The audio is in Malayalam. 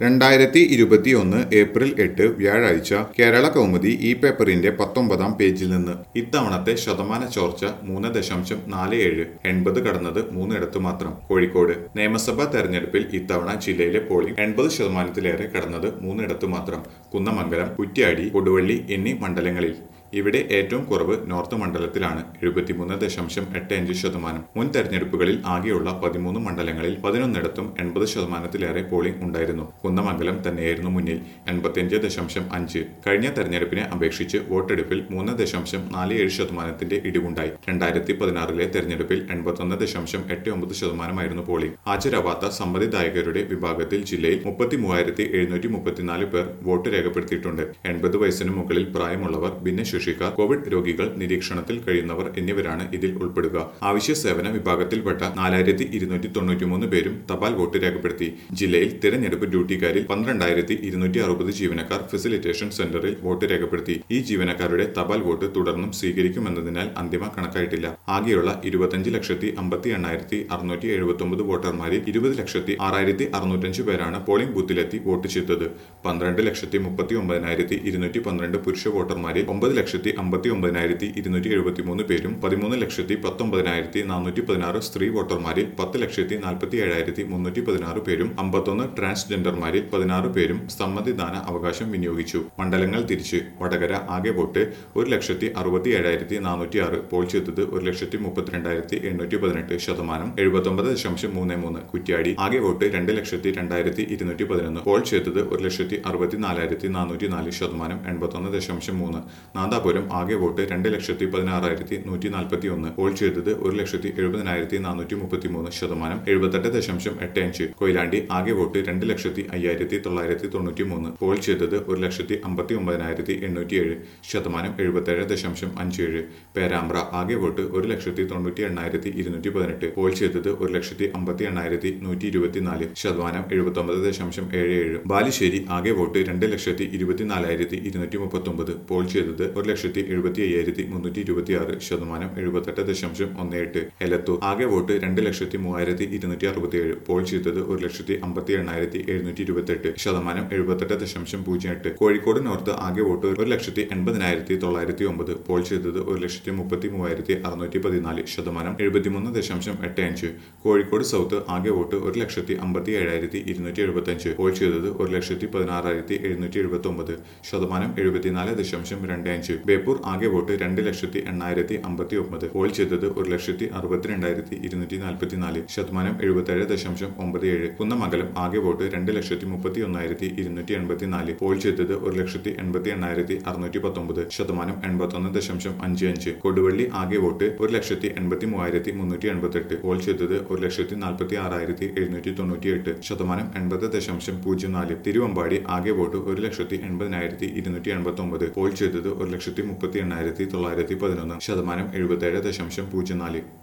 രണ്ടായിരത്തി ഇരുപത്തിയൊന്ന് ഏപ്രിൽ എട്ട് വ്യാഴാഴ്ച കേരള കൗമുദി ഈ പേപ്പറിന്റെ പത്തൊമ്പതാം പേജിൽ നിന്ന് ഇത്തവണത്തെ ശതമാന ചോർച്ച മൂന്ന് ദശാംശം നാല് ഏഴ് എൺപത് കടന്നത് മൂന്നിടത്ത് മാത്രം കോഴിക്കോട് നിയമസഭാ തെരഞ്ഞെടുപ്പിൽ ഇത്തവണ ജില്ലയിലെ പോളിംഗ് എൺപത് ശതമാനത്തിലേറെ കടന്നത് മൂന്നിടത്ത് മാത്രം കുന്നമംഗലം കുറ്റ്യാടി കൊടുവള്ളി എന്നീ മണ്ഡലങ്ങളിൽ ഇവിടെ ഏറ്റവും കുറവ് നോർത്ത് മണ്ഡലത്തിലാണ് എഴുപത്തിമൂന്ന് ദശാംശം എട്ട് അഞ്ച് ശതമാനം മുൻ തെരഞ്ഞെടുപ്പുകളിൽ ആകെയുള്ള പതിമൂന്ന് മണ്ഡലങ്ങളിൽ പതിനൊന്നിടത്തും എൺപത് ശതമാനത്തിലേറെ പോളിംഗ് ഉണ്ടായിരുന്നു കുന്നമംഗലം തന്നെയായിരുന്നു മുന്നിൽ എൺപത്തിയഞ്ച് ദശാംശം അഞ്ച് കഴിഞ്ഞ തെരഞ്ഞെടുപ്പിനെ അപേക്ഷിച്ച് വോട്ടെടുപ്പിൽ മൂന്ന് ദശാംശം നാല് ഏഴ് ശതമാനത്തിന്റെ ഇടിവുണ്ടായി രണ്ടായിരത്തി പതിനാറിലെ തെരഞ്ഞെടുപ്പിൽ എൺപത്തൊന്ന് ദശാംശം എട്ട് ഒമ്പത് ശതമാനമായിരുന്നു പോളിംഗ് ഹാജരാവാത്ത സമ്മതിദായകരുടെ വിഭാഗത്തിൽ ജില്ലയിൽ മുപ്പത്തി മൂവായിരത്തി എഴുന്നൂറ്റി മുപ്പത്തിനാല് പേർ വോട്ട് രേഖപ്പെടുത്തിയിട്ടുണ്ട് എൺപത് വയസ്സിന് മുകളിൽ പ്രായമുള്ളവർ ഭിന്നശേഷിക്കാർ കോവിഡ് രോഗികൾ നിരീക്ഷണത്തിൽ കഴിയുന്നവർ എന്നിവരാണ് ഇതിൽ ഉൾപ്പെടുക അവശ്യ സേവന വിഭാഗത്തിൽപ്പെട്ട നാലായിരത്തി ഇരുന്നൂറ്റി തൊണ്ണൂറ്റിമൂന്ന് പേരും തപാൽ വോട്ട് രേഖപ്പെടുത്തി ജില്ലയിൽ തിരഞ്ഞെടുപ്പ് ഡ്യൂട്ടിക്കാരിൽ പന്ത്രണ്ടായിരത്തി ഇരുന്നൂറ്റി അറുപത് ജീവനക്കാർ ഫെസിലിറ്റേഷൻ സെന്ററിൽ വോട്ട് രേഖപ്പെടുത്തി ഈ ജീവനക്കാരുടെ തപാൽ വോട്ട് തുടർന്നും സ്വീകരിക്കുമെന്നതിനാൽ അന്തിമ കണക്കായിട്ടില്ല ആകെയുള്ള ഇരുപത്തഞ്ച് ലക്ഷത്തി അമ്പത്തി എണ്ണായിരത്തി അറുന്നൂറ്റി എഴുപത്തി ഒമ്പത് വോട്ടർമാരിൽ ഇരുപത് ലക്ഷത്തി ആറായിരത്തി അറുന്നൂറ്റഞ്ച് പേരാണ് പോളിംഗ് ബൂത്തിലെത്തി വോട്ട് ചെയ്തത് പന്ത്രണ്ട് ലക്ഷത്തി മുപ്പത്തി ഒമ്പതിനായിരത്തി ഇരുന്നൂറ്റി പന്ത്രണ്ട് പുരുഷ വോട്ടർമാരിൽ ഒമ്പത് ലക്ഷത്തി അമ്പത്തി ഒമ്പതിനായിരത്തി ഇരുന്നൂറ്റി എഴുപത്തി മൂന്ന് പേരും പതിമൂന്ന് ലക്ഷത്തി പത്തൊമ്പതിനായിരത്തി നാനൂറ്റി പതിനാറ് സ്ത്രീ വോട്ടർമാരിൽ പത്ത് ലക്ഷത്തി നാൽപ്പത്തി ഏഴായിരത്തി മുന്നൂറ്റി പതിനാറ് പേരും അമ്പത്തൊന്ന് ട്രാൻസ്ജെൻഡർമാരിൽ പതിനാറ് പേരും സമ്മതിദാന അവകാശം വിനിയോഗിച്ചു മണ്ഡലങ്ങൾ തിരിച്ച് വടകര ആകെ വോട്ട് ഒരു ലക്ഷത്തി അറുപത്തി ഏഴായിരത്തി നാനൂറ്റി ആറ് പോൾ ചെയ്തത് ഒരു ലക്ഷത്തി മുപ്പത്തിരണ്ടായിരത്തി എണ്ണൂറ്റി പതിനെട്ട് ശതമാനം എഴുപത്തൊമ്പത് ദശാംശം മൂന്ന് മൂന്ന് കുറ്റ്യാടി ആകെ വോട്ട് രണ്ട് ലക്ഷത്തി രണ്ടായിരത്തി ഇരുന്നൂറ്റി പതിനൊന്ന് പോൾ ചെയ്തത് ഒരു ലക്ഷത്തി അറുപത്തി നാലായിരത്തി നാനൂറ്റി നാല് ശതമാനം എൺപത്തൊന്ന് ദശാംശം മൂന്ന് നാദാപുരം ആകെ വോട്ട് രണ്ട് ലക്ഷത്തി പതിനാറായിരത്തി നൂറ്റി നാൽപ്പത്തി ഒന്ന് പോൾ ചെയ്തത് ഒരു ലക്ഷത്തി എഴുപതിനായിരത്തി നാനൂറ്റി മുപ്പത്തി മൂന്ന് ശതമാനം എഴുപത്തെട്ട് ദശാംശം എട്ട് അഞ്ച് കൊയിലാണ്ടി ആകെ വോട്ട് രണ്ട് ലക്ഷത്തി അയ്യായിരത്തി തൊള്ളായിരത്തി തൊണ്ണൂറ്റി മൂന്ന് പോൾ ചെയ്തത് ഒരു ലക്ഷത്തി അമ്പത്തി ഒമ്പതിനായിരത്തി എണ്ണൂറ്റി ഏഴ് ശതമാനം എഴുപത്തേഴ് ദശാംശം അഞ്ച് ഏഴ് പേരാമ്പ്ര ആകെ വോട്ട് ഒരു ലക്ഷത്തി തൊണ്ണൂറ്റി എണ്ണായിരത്തി ഇരുന്നൂറ്റി പതിനെട്ട് പോൾ ചെയ്തത് ഒരു ലക്ഷത്തി അമ്പത്തി എണ്ണായിരത്തി നൂറ്റി ഇരുപത്തിനാല് ശതമാനം എഴുപത്തൊമ്പത് ദശാംശം ഏഴ് ഏഴ് ബാലുശ്ശേരി ആകെ വോട്ട് രണ്ട് ലക്ഷത്തി ഇരുപത്തിനാലായിരത്തി ഇരുന്നൂറ്റി മുപ്പത്തൊമ്പത് പോൾ ചെയ്തത് ഒരു ലക്ഷത്തി എഴുപത്തി അയ്യായിരത്തി മുന്നൂറ്റി ഇരുപത്തി ആറ് ശതമാനം എഴുപത്തെട്ട് ദശാംശം ഒന്ന് എട്ട് എലത്തൂർ ആകെ വോട്ട് രണ്ട് ലക്ഷത്തി മൂവായിരത്തി ഇരുന്നൂറ്റി അറുപത്തി ഏഴ് പോൾ ചെയ്തത് ഒരു ലക്ഷത്തി അമ്പത്തി എണ്ണായിരത്തി എഴുന്നൂറ്റി ഇരുപത്തെട്ട് ശതമാനം എഴുപത്തെട്ട് ദശാംശം പൂജ്യം എട്ട് കോഴിക്കോട് നോർത്ത് ആകെ വോട്ട് ഒരു ലക്ഷത്തി എൺപതിനായിരത്തി തൊള്ളായിരത്തി ഒമ്പത് പോൾ ചെയ്തത് ഒരു ലക്ഷത്തി മുപ്പത്തി മൂവായിരത്തി അറുന്നൂറ്റി പതിനാല് ശതമാനം എഴുപത്തിമൂന്ന് ദശാംശം എട്ട് അഞ്ച് കോഴിക്കോട് സൗത്ത് ആകെ വോട്ട് ഒരു ലക്ഷത്തി അമ്പത്തി ഏഴായിരത്തി ഇരുന്നൂറ്റി എഴുപത്തി അഞ്ച് പോൾ ചെയ്തത് ഒരു ലക്ഷത്തി പതിനാറായിരത്തി എഴുന്നൂറ്റി എഴുപത്തി ഒമ്പത് ശതമാനം എഴുപത്തിനാല് ദശാംശം രണ്ട് അഞ്ച് ബേപ്പൂർ ആകെ വോട്ട് രണ്ട് ലക്ഷത്തി എണ്ണായിരത്തി അമ്പത്തി ഒമ്പത് പോൾ ചെയ്തത് ഒരു ലക്ഷത്തി അറുപത്തിരണ്ടായിരത്തി ഇരുന്നൂറ്റി നാൽപ്പത്തി നാല് ശതമാനം എഴുപത്തേഴ് ദശാംശം ഒമ്പത് ഏഴ് കുന്നമംഗലം ആകെ വോട്ട് രണ്ട് ലക്ഷത്തി മുപ്പത്തി ഒന്നായിരത്തി ഇരുന്നൂറ്റി എൺപത്തി നാല് പോൾ ചെയ്തത് ഒരു ലക്ഷത്തി എൺപത്തി എണ്ണായിരത്തി അറുന്നൂറ്റി പത്തൊമ്പത് ശതമാനം എൺപത്തൊന്ന് ദശാംശം അഞ്ച് അഞ്ച് കൊടുവള്ളി ആകെ വോട്ട് ഒരു ലക്ഷത്തി എൺപത്തി മൂവായിരത്തി മുന്നൂറ്റി എൺപത്തെട്ട് പോൾ ചെയ്തത് ഒരു ലക്ഷത്തി നാൽപ്പത്തി ആറായിരത്തി എഴുന്നൂറ്റി തൊണ്ണൂറ്റി എട്ട് ശതമാനം എൺപത് ദശാംശം പൂജ്യം നാല് തിരുവമ്പാടി ആകെ വോട്ട് ഒരു ലക്ഷത്തി എൺപതിനായിരത്തി ഇരുന്നൂറ്റി എൺപത്തി ഒമ്പത് പോൾ ചെയ്തത് ഒരു ലക്ഷത്തി മുപ്പത്തി എണ്ണായിരത്തി തൊള്ളായിരത്തി പതിനൊന്ന് ശതമാനം എഴുപത്തേഴ് ദശാംശം പൂജ്യം നാല്